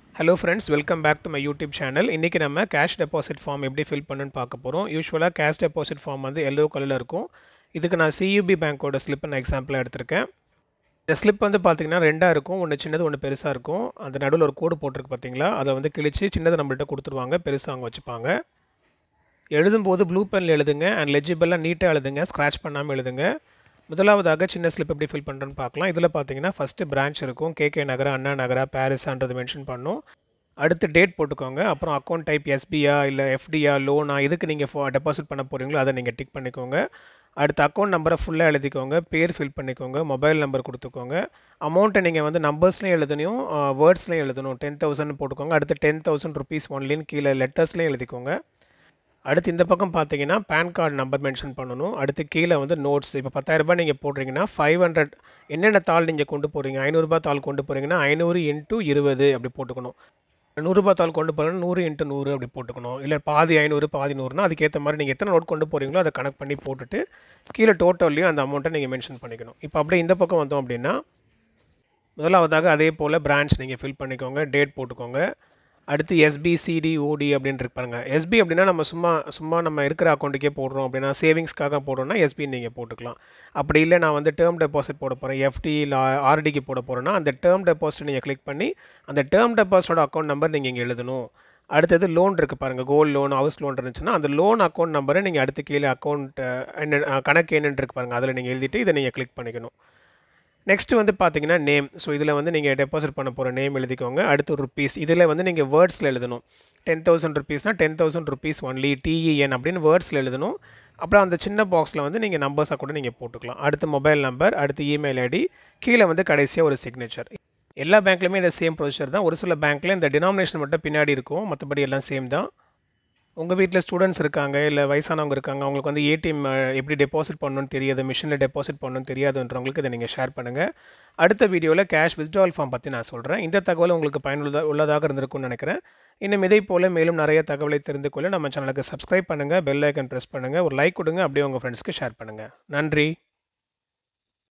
hello friends welcome back to my YouTube channel இன்றைக்கி நம்ம cash deposit form எப்படி fill பண்ணுன்னு பார்க்க போகிறோம் யூஸ்வலாக கேஷ் டெபாசிட் ஃபார்ம் வந்து எல்லோ கலரில் இருக்கும் இதுக்கு நான் சியூபி பேங்க்கோட ஸ்லிப்பை நான் எக்ஸாம்பிளாக எடுத்திருக்கேன் இந்த ஸ்லிப் வந்து பார்த்திங்கன்னா ரெண்டாக இருக்கும் ஒன்று சின்னது ஒன்று பெருசாக இருக்கும் அந்த நடுவில் ஒரு கோடு போட்டிருக்கு பார்த்தீங்களா அதை வந்து கிழிச்சு சின்னதை நம்மள்ட்ட கொடுத்துருவாங்க பெருசாக அவங்க வச்சுப்பாங்க எழுதும்போது ப்ளூ பெனில் எழுதுங்க அண்ட் லெஜிபிளாக நீட்டாக எழுதுங்க ஸ்க்ராட்ச் பண்ணாமல் எழுதுங்க முதலாவதாக சின்ன ஸ்லிப் எப்படி ஃபில் பண்ணுறேன்னு பார்க்கலாம் இதில் பார்த்தீங்கன்னா ஃபஸ்ட்டு பிரான்ச் இருக்கும் கேகே நகரா அண்ணா நகரா பாரிஸான்றது மென்ஷன் பண்ணும் அடுத்து டேட் போட்டுக்கோங்க அப்புறம் அக்கௌண்ட் டைப் எஸ்பியா இல்லை எஃப்டியா லோனா எதுக்கு நீங்கள் ஃபோ டெபாசிட் பண்ண போகிறீங்களோ அதை நீங்கள் டிக் பண்ணிக்கோங்க அடுத்து அக்கௌண்ட் நம்பரை ஃபுல்லாக எழுதிக்கோங்க பேர் ஃபில் பண்ணிக்கோங்க மொபைல் நம்பர் கொடுத்துக்கோங்க அமௌண்ட்டை நீங்கள் வந்து நம்பர்ஸ்லேயும் எழுதணும் வேர்ட்ஸ்லேயும் எழுதணும் டென் தௌசண்ட் போட்டுக்கோங்க அடுத்து டென் தௌசண்ட் ருபீஸ் ஒன்லின்னு கீழே லெட்டர்ஸ்லேயும் எழுதிக்கோங்க அடுத்து இந்த பக்கம் பார்த்தீங்கன்னா பேன் கார்டு நம்பர் மென்ஷன் பண்ணணும் அடுத்து கீழே வந்து நோட்ஸ் இப்போ பத்தாயிரரூபா நீங்கள் போடுறீங்கன்னா ஃபைவ் ஹண்ட்ரட் என்னென்ன தாள் நீங்கள் கொண்டு போகிறீங்க ஐநூறுரூபா தாள் கொண்டு போகிறீங்கன்னா ஐநூறு இன்ட்டு இருபது அப்படி போட்டுக்கணும் நூறுரூபா தாள் கொண்டு போகிறீங்கன்னா நூறு இன்ட்டு நூறு அப்படி போட்டுக்கணும் இல்லை பாதி ஐநூறு பாதி நூறுனா அதுக்கேற்ற மாதிரி நீங்கள் எத்தனை நோட் கொண்டு போகிறீங்களோ அதை கனெக்ட் பண்ணி போட்டுட்டு கீழே டோட்டல்லையும் அந்த அமௌண்ட்டை நீங்கள் மென்ஷன் பண்ணிக்கணும் இப்போ அப்படியே இந்த பக்கம் வந்தோம் அப்படின்னா முதலாவதாக அதே போல் பிரான்ச் நீங்கள் ஃபில் பண்ணிக்கோங்க டேட் போட்டுக்கோங்க அடுத்து எஸ்பி சிடி ஓடி அப்படின்னு இருப்பாங்க எஸ்பி அப்படின்னா நம்ம சும்மா சும்மா நம்ம இருக்கிற அக்கௌண்ட்டுக்கே போடுறோம் அப்படின்னா சேவிங்ஸ்க்காக போடுறோம்னா எஸ்பி நீங்கள் போட்டுக்கலாம் அப்படி இல்லை நான் வந்து டேர்ம் டெபாசிட் போட போகிறேன் எஃப்டி இல்லை ஆர்டிக்கு போட போகிறேன்னா அந்த டேர்ம் டெபாசிட் நீங்கள் கிளிக் பண்ணி அந்த டேர்ம் டெபாசிட்டோட அக்கௌண்ட் நம்பர் நீங்கள் இங்கே எழுதணும் அடுத்தது லோன் இருக்குது பாருங்கள் கோல்டு லோன் ஹவுஸ் லோன் இருந்துச்சுன்னா அந்த லோன் அக்கௌண்ட் நம்பரை நீங்கள் அடுத்து கீழே அக்கௌண்ட் என்ன கணக்கு என்னன்னு இருக்கு பாருங்கள் அதில் நீங்கள் எழுதிட்டு இதை நீங்கள் கிளிக் பண்ணிக்கணும் நெக்ஸ்ட் வந்து பார்த்தீங்கன்னா நேம் ஸோ இதில் வந்து நீங்கள் டெபாசிட் பண்ண போகிற நேம் எழுதிக்கோங்க அடுத்து ருப்பீஸ் இதில் வந்து நீங்கள் வேர்ட்ஸில் எழுதணும் டென் தௌசண்ட் ருபீஸ்னால் ten thousand rupees only T E N அப்படின்னு வேர்ட்ஸில் எழுதணும் அப்புறம் அந்த சின்ன பாக்ஸில் வந்து நீங்கள் நம்பர்ஸாக கூட நீங்கள் போட்டுக்கலாம் அடுத்து மொபைல் நம்பர் அடுத்து இமெயில் ஐடி கீழே வந்து கடைசியாக ஒரு சிக்னேச்சர் எல்லா பேங்க்லையுமே இந்த சேம் ப்ரொசீஜர் தான் ஒரு சில பேங்க்கில் இந்த டினாமினேஷன் மட்டும் பின்னாடி இருக்கும் மற்றபடி எல்லாம் சேம் தான் உங்கள் வீட்டில் ஸ்டூடெண்ட்ஸ் இருக்காங்க இல்லை வயசானவங்க இருக்காங்க அவங்களுக்கு வந்து ஏடிஎம் எப்படி டெபாசிட் பண்ணணும்னு தெரியாது மிஷினில் டெபாசிட் பண்ணணும்னு தெரியாதுன்றவங்களுக்கு இதை நீங்கள் ஷேர் பண்ணுங்கள் அடுத்த வீடியோவில் கேஷ் வித்ட்ராவல் ஃபார்ம் பற்றி நான் சொல்கிறேன் இந்த தகவல் உங்களுக்கு பயனுள்ளதாக உள்ளதாக இருந்திருக்கும்னு நினைக்கிறேன் இன்னும் இதை போல் மேலும் நிறைய தகவலை தெரிந்து கொள்ள நம்ம சேனலுக்கு சப்ஸ்கிரைப் பண்ணுங்கள் பெல் ஐக்கன் ப்ரெஸ் பண்ணுங்கள் ஒரு லைக் கொடுங்க அப்படியே உங்கள் ஃப்ரெண்ட்ஸ்க்கு ஷேர் பண்ணுங்கள் நன்றி